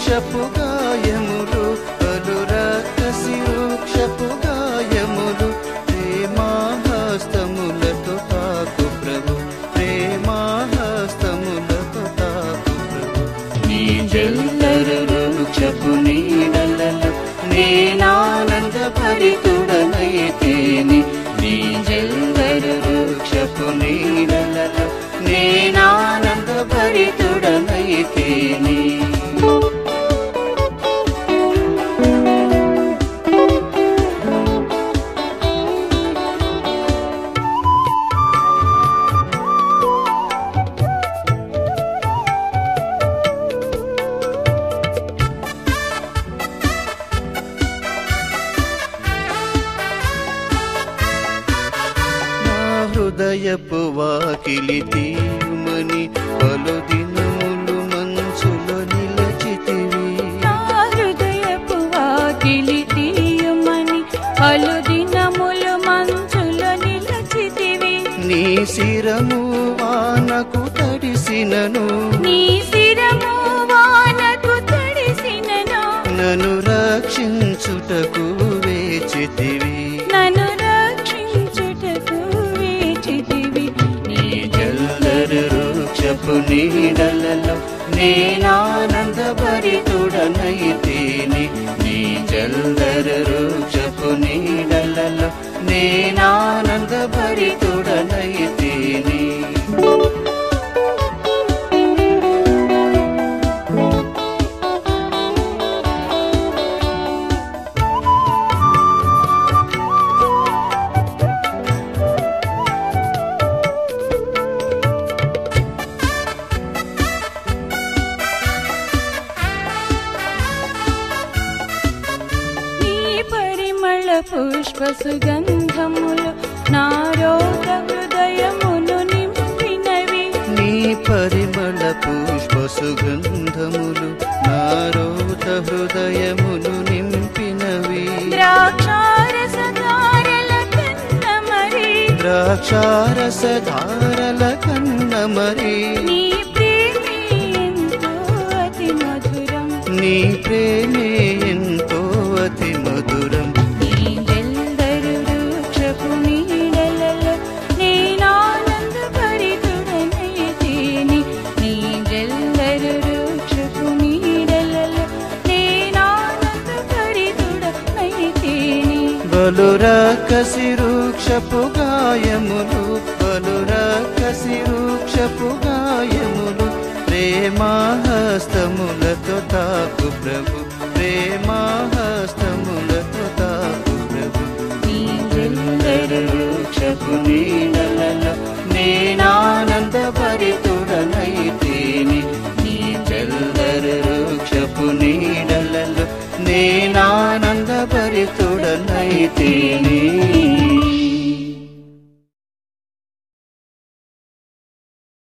వృక్షపు గాయములు పలు రక్కసి వృక్షపు గాయములు ప్రేమాహస్తములతో తాకు ప్రభు ప్రేమాహస్తములతో తాకు ప్రభు నీ జల్లరు వృక్షపు నీడలలో నేనానంద భరితుడనైతేని నీ జల్లరు వృక్షపు నీడలలో నేనానంద భరితుడనైతేని నా హృదయపు వాకిలి తీయుమని పలు దినములు మంచులో నిలచితివి నా హృదయపు వాకిలి తీయుమని పలు దినములు మంచులో నిలచితివి నీ శిరము వానకు తడిసినను నీ శిరము వానకు తడిసినను నన్ను రక్షించుటకు వేచితివి నన్ను రక్షించుటకు వేచితివి నీ జల్లరు వృక్షపు నీడలలో నేనానంద భరితుడనైతేని నీ జల్లరు వృక్షపు నీడలలో నేనానంద భరితుడనైతేని నీ పరిమళ పుష్ప సుగంధములు నా రోగ హృదయమును నింపినవి నీ పరిమళ పుష్ప సుగంధములు నారోత హృదయమును నింపినవి ద్రాక్షారస ధారల కన్న మరి ద్రాక్షారస ధారల కన్న మరి నీ ప్రేమే ఎంతో అతి మధురం నీ ప్రేమే ఎంతో అతి మధురం నీ జల్దరు వృక్షపు నీడలలో నేనానంద భరితుడనైతేని నీ జల్దరు వృక్షపు నీడలలో నేనానంద భరితుడనైతేని బలురకసి వృక్షపు గాయములు బలురకసి వృక్షపు గాయములు ప్రేమాహస్తములతో తాకు ప్రభు ప్రేమాహస్తములతో తాకు ప్రభు నీ జల్లరు వృక్షపు నీడలలో నేనానంద భరితుడనైతేని నీ జల్లరు వృక్షపు నీడలలో నేనానంద భరితుడనైతేని